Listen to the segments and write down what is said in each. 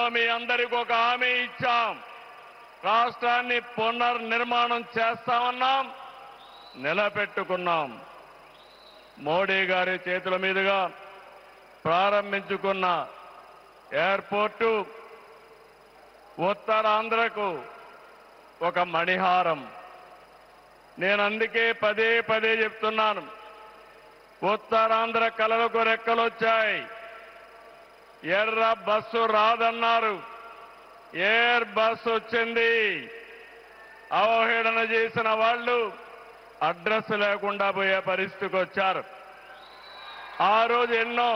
మీ అందరికి ఒక హామీ ఇచ్చాం రాష్ట్రాన్ని పునర్నిర్మాణం చేస్తామన్నాం నిలబెట్టుకున్నాం మోడీ గారి చేతుల మీదుగా ప్రారంభించుకున్న ఎయిర్పోర్టు ఉత్తరాంధ్రకు ఒక మణిహారం నేను అందుకే పదే పదే చెప్తున్నాను ఉత్తరాంధ్ర కళలకు రెక్కలొచ్చాయి ఎర్ర బస్సు రాదన్నారు ఎయిర్ బస్సు వచ్చింది అవహేళన చేసిన వాళ్ళు అడ్రస్ లేకుండా పోయే పరిస్థితికి వచ్చారు ఆ రోజు ఎన్నో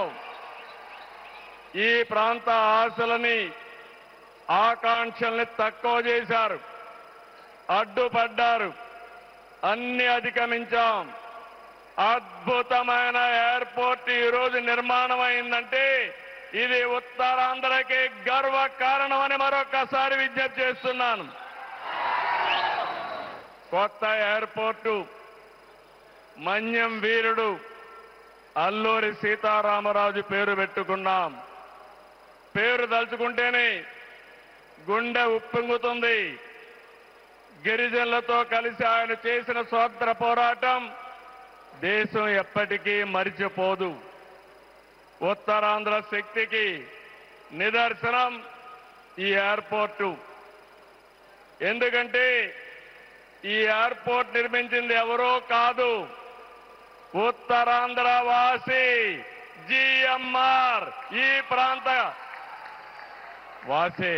ఈ ప్రాంత ఆశలని ఆకాంక్షల్ని తక్కువ చేశారు అడ్డుపడ్డారు అన్ని అధిగమించాం అద్భుతమైన ఎయిర్పోర్ట్ ఈ రోజు నిర్మాణం అయిందంటే ఇది ఉత్తరాంధ్రకి గర్వ కారణమని మరొకసారి విజ్ఞప్తి చేస్తున్నాను కొత్త ఎయిర్పోర్టు మన్యం వీరుడు అల్లూరి సీతారామరాజు పేరు పెట్టుకున్నాం పేరు తలుచుకుంటేనే గుండె ఉప్పొంగుతుంది గిరిజనులతో కలిసి ఆయన చేసిన స్వాతంత్ర పోరాటం దేశం ఎప్పటికీ మరిచిపోదు ఉత్తరాంధ్ర శక్తికి నిదర్శనం ఈ ఎయిర్పోర్టు ఎందుకంటే ఈ ఎయిర్పోర్ట్ నిర్మించింది ఎవరో కాదు ఉత్తరాంధ్ర వాసి జిఎంఆర్ ఈ ప్రాంత వాసి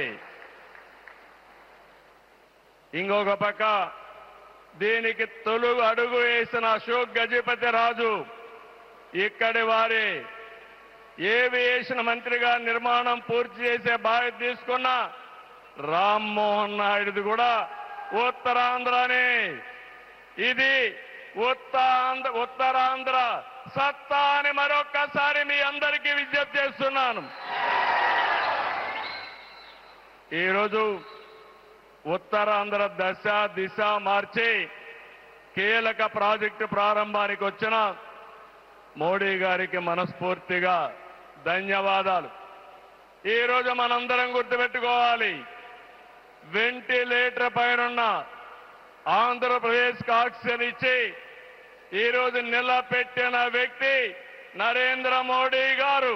ఇంకొక పక్క దీనికి తొలుగు అడుగు వేసిన అశోక్ గజపతి రాజు ఇక్కడి వారి ఏవియేషన్ మంత్రిగా నిర్మాణం పూర్తి చేసే బాధ్యత తీసుకున్న రామ్మోహన్ నాయుడుది కూడా ఉత్తరాంధ్రనే ఇది ఉత్తరాంధ్ర ఉత్తరాంధ్ర సత్తా అని మరొక్కసారి మీ అందరికీ విజ్ఞప్తి చేస్తున్నాను ఈరోజు ఉత్తరాంధ్ర దశ దిశ మార్చి కీలక ప్రాజెక్టు ప్రారంభానికి వచ్చిన మోడీ గారికి మనస్ఫూర్తిగా ధన్యవాదాలు ఈ రోజు మనందరం గుర్తుపెట్టుకోవాలి వెంటిలేటర్ పైనున్న ఆంధ్రప్రదేశ్ ఆక్సిజన్ ఇచ్చి ఈ రోజు నిలబెట్టిన వ్యక్తి నరేంద్ర మోడీ గారు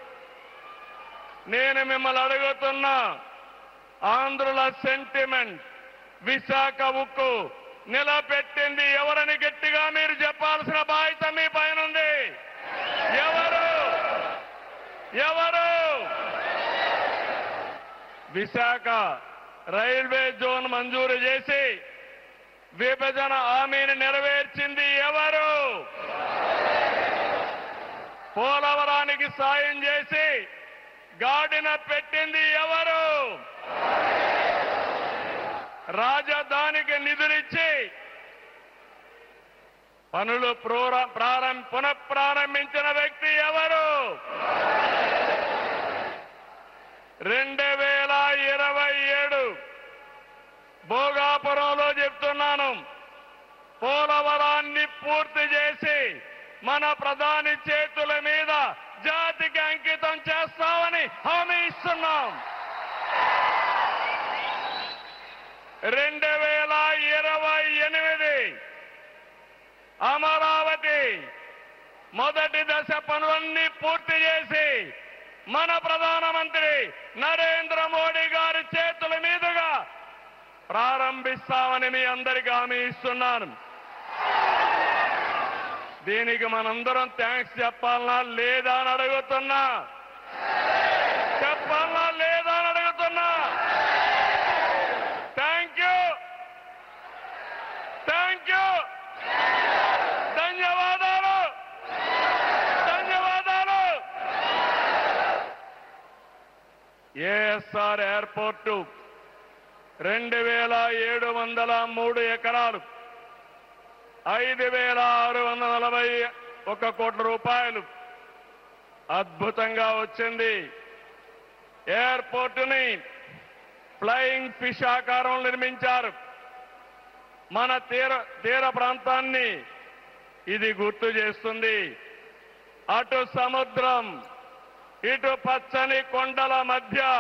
నేను మిమ్మల్ని అడుగుతున్నా ఆంధ్రుల సెంటిమెంట్ విశాఖ ఉక్కు నిలబెట్టింది ఎవరని గట్టిగా మీరు చెప్పాల్సిన బాధ్యత మీ పైన ఉంది ఎవరు ఎవరు విశాఖ రైల్వే జోన్ మంజూరు చేసి విభజన హామీని నెరవేర్చింది ఎవరు పోలవరానికి సాయం చేసి గాడిన పెట్టింది ఎవరు రాజధానికి నిధులిచ్చి పనులు ప్రోర- ప్రారం పునఃప్రారంభించిన వ్యక్తి ఎవరు రెండు వేల ఇరవై ఏడు భోగాపురంలో చెప్తున్నాను పోలవరాన్ని పూర్తి చేసి మన ప్రధాని చేతుల మీద జాతికి అంకితం చేస్తామని హామీ ఇస్తున్నాం రెండు వేల ఇరవై ఎనిమిది అమరావతి మొదటి దశ పనులన్నీ పూర్తి చేసి మన ప్రధానమంత్రి నరేంద్ర మోడీ గారి చేతుల మీదుగా ప్రారంభిస్తామని మీ అందరికీ హామీ ఇస్తున్నాను దీనికి మనందరం థ్యాంక్స్ చెప్పాలనా లేదా అని అడుగుతున్నా చెప్పాలనా లేదా అని అడుగుతున్నా థ్యాంక్ యూ థ్యాంక్ యూ ధన్యవాదాలు ధన్యవాదాలు ఏఎస్ఆర్ ఎయిర్పోర్టు రెండు వేల ఏడు వందల మూడు ఎకరాలు ఐదు వేల ఆరు వందల నలభై ఒక కోట్ల రూపాయలు అద్భుతంగా వచ్చింది ఎయిర్పోర్టుని ఫ్లయింగ్ ఫిష్ ఆకారం నిర్మించారు మన తీర తీర ప్రాంతాన్ని ఇది గుర్తు చేస్తుంది అటు సముద్రం ఇటు పచ్చని కొండల మధ్య